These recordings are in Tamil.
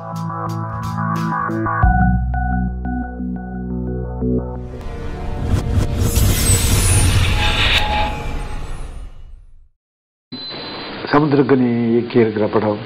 சமுத்திரக்கனி இயக்கி இருக்கிற படம்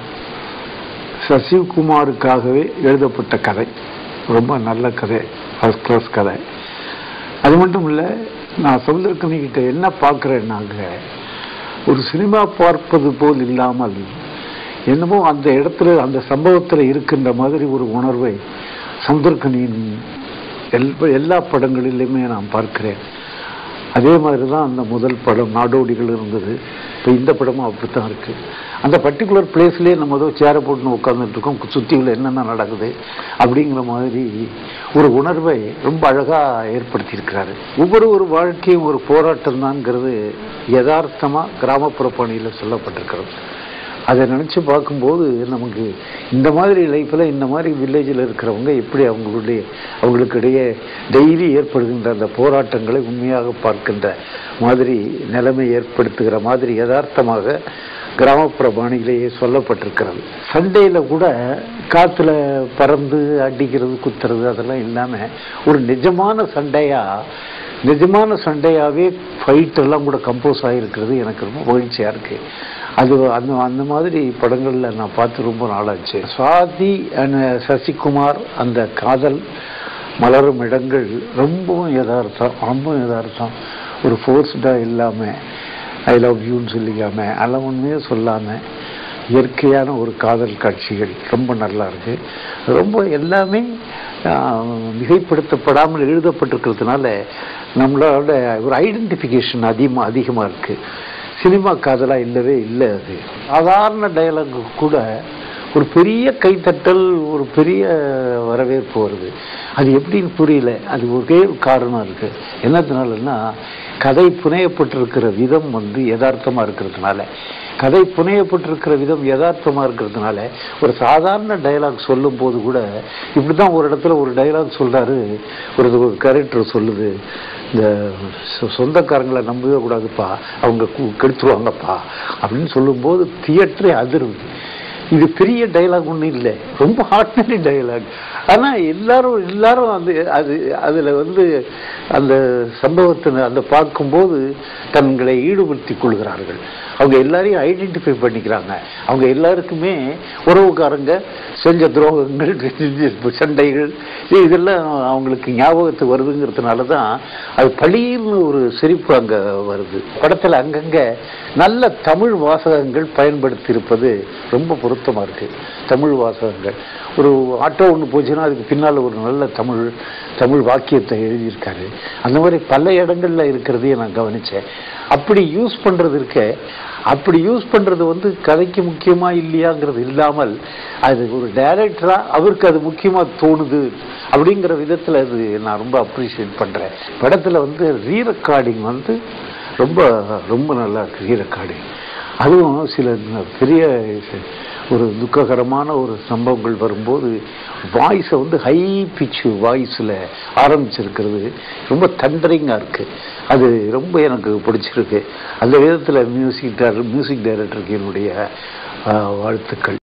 சசிகுமாருக்காகவே எழுதப்பட்ட கதை ரொம்ப நல்ல கதை ஃபர்ஸ்ட் கிளாஸ் கதை அது மட்டும் இல்லை நான் சமுத்திரக்கனி கிட்ட என்ன பார்க்குறேன்னாங்க ஒரு சினிமா பார்ப்பது போல் இல்லாமல் என்னமோ அந்த இடத்துல அந்த சம்பவத்தில் இருக்கின்ற மாதிரி ஒரு உணர்வை சமுத்திரக்கனியின் எல் எல்லா படங்களிலுமே நான் பார்க்கிறேன் அதே மாதிரி தான் அந்த முதல் படம் நாடோடிகள் இருந்தது இப்போ இந்த படமும் அப்படித்தான் இருக்கு அந்த பர்டிகுலர் பிளேஸ்லேயே நம்ம ஏதோ சேரை போட்டுன்னு உட்காந்துட்டு இருக்கோம் சுற்றியில் என்னென்ன நடக்குது அப்படிங்கிற மாதிரி ஒரு உணர்வை ரொம்ப அழகாக ஏற்படுத்தியிருக்கிறாரு ஒவ்வொரு ஒரு வாழ்க்கையும் ஒரு போராட்டம் தான்ங்கிறது யதார்த்தமாக கிராமப்புற பணியில் சொல்லப்பட்டிருக்கிறது அதை நினச்சி பார்க்கும்போது நமக்கு இந்த மாதிரி லைஃப்பில் இந்த மாதிரி வில்லேஜில் இருக்கிறவங்க எப்படி அவங்களுடைய அவங்களுக்கிடையே டெய்லி ஏற்படுகின்ற அந்த போராட்டங்களை உண்மையாக பார்க்கின்ற மாதிரி நிலைமை ஏற்படுத்துகிற மாதிரி யதார்த்தமாக கிராமப்புற பாணியிலேயே சொல்லப்பட்டிருக்கிறது சண்டையில் கூட காற்றுல பறந்து அடிக்கிறது குத்துறது அதெல்லாம் இல்லாமல் ஒரு நிஜமான சண்டையாக நிஜமான சண்டையாகவே ஃபைட் எல்லாம் கூட கம்போஸ் ஆகிருக்கிறது எனக்கு ரொம்ப மகிழ்ச்சியாக இருக்குது அது அந்த அந்த மாதிரி படங்களில் நான் பார்த்து ரொம்ப நாளாச்சு சுவாதி அண்ட் சசிகுமார் அந்த காதல் மலரும் இடங்கள் ரொம்பவும் யதார்த்தம் ரொம்ப யதார்த்தம் ஒரு ஃபோர்ஸ்டாக இல்லாமல் ஐ லவ் யூன்னு சொல்லிக்காமல் அதெல்லாம் உண்மையே சொல்லாமல் இயற்கையான ஒரு காதல் காட்சிகள் ரொம்ப நல்லா இருக்கு ரொம்ப எல்லாமே மிகைப்படுத்தப்படாமல் எழுதப்பட்டிருக்கிறதுனால நம்மளோட ஒரு ஐடென்டிஃபிகேஷன் அதிகமாக அதிகமாக இருக்குது சினிமா காதலாக இல்லவே இல்லை அது சாதாரண டயலாக் கூட ஒரு பெரிய கைத்தட்டல் ஒரு பெரிய வரவேற்பு வருது அது எப்படின்னு புரியல அது ஒரே காரணம் இருக்கு என்னத்தினாலன்னா கதை புனையப்பட்டிருக்கிற விதம் வந்து யதார்த்தமாக இருக்கிறதுனால கதை புனையப்பட்டிருக்கிற விதம் யதார்த்தமாக இருக்கிறதுனால ஒரு சாதாரண டைலாக் சொல்லும் போது கூட இப்படி தான் ஒரு இடத்துல ஒரு டைலாக் சொல்கிறாரு ஒரு ஒரு கேரக்டர் சொல்லுது இந்த சொந்தக்காரங்களை நம்பவே கூடாதுப்பா அவங்க கெடுத்துருவாங்கப்பா அப்படின்னு சொல்லும்போது தியேட்டரே அதிருது இது பெரிய டைலாக் ஒன்றும் இல்லை ரொம்ப ஆர்டினரி டைலாக் ஆனால் எல்லாரும் எல்லாரும் அந்த அது அதில் வந்து அந்த சம்பவத்தை அந்த பார்க்கும்போது தங்களை ஈடுபடுத்திக் கொள்கிறார்கள் அவங்க எல்லாரையும் ஐடென்டிஃபை பண்ணிக்கிறாங்க அவங்க எல்லாருக்குமே உறவுக்காரங்க செஞ்ச துரோகங்கள் சண்டைகள் இதெல்லாம் அவங்களுக்கு ஞாபகத்துக்கு வருதுங்கிறதுனால தான் அது பழின்னு ஒரு சிரிப்பு அங்கே வருது படத்தில் அங்கங்கே நல்ல தமிழ் வாசகங்கள் பயன்படுத்தி இருப்பது ரொம்ப பொருத்தமாக இருக்கு தமிழ் வாசகங்கள் ஒரு ஆட்டோ ஒன்று போச்சுன்னா அதுக்கு பின்னால் ஒரு நல்ல தமிழ் தமிழ் வாக்கியத்தை எழுதியிருக்காரு அந்த மாதிரி பல இடங்களில் இருக்கிறதையும் நான் கவனித்தேன் அப்படி யூஸ் பண்ணுறது இருக்க அப்படி யூஸ் பண்ணுறது வந்து கதைக்கு முக்கியமா இல்லையாங்கிறது இல்லாமல் அது ஒரு டைரக்டராக அவருக்கு அது முக்கியமாக தோணுது அப்படிங்கிற விதத்தில் அது நான் ரொம்ப அப்ரிஷியேட் பண்ணுறேன் படத்தில் வந்து ரீ ரெக்கார்டிங் வந்து ரொம்ப ரொம்ப நல்லா இருக்கு ரீ ரெக்கார்டிங் அதுவும் சில பெரிய ஒரு துக்ககரமான ஒரு சம்பவங்கள் வரும்போது வாய்ஸை வந்து ஹை பிச்சு வாய்ஸில் ஆரம்பிச்சிருக்கிறது ரொம்ப தண்டரிங்காக இருக்குது அது ரொம்ப எனக்கு பிடிச்சிருக்கு அந்த விதத்தில் மியூசிக் மியூசிக் டைரக்டருக்கு என்னுடைய வாழ்த்துக்கள்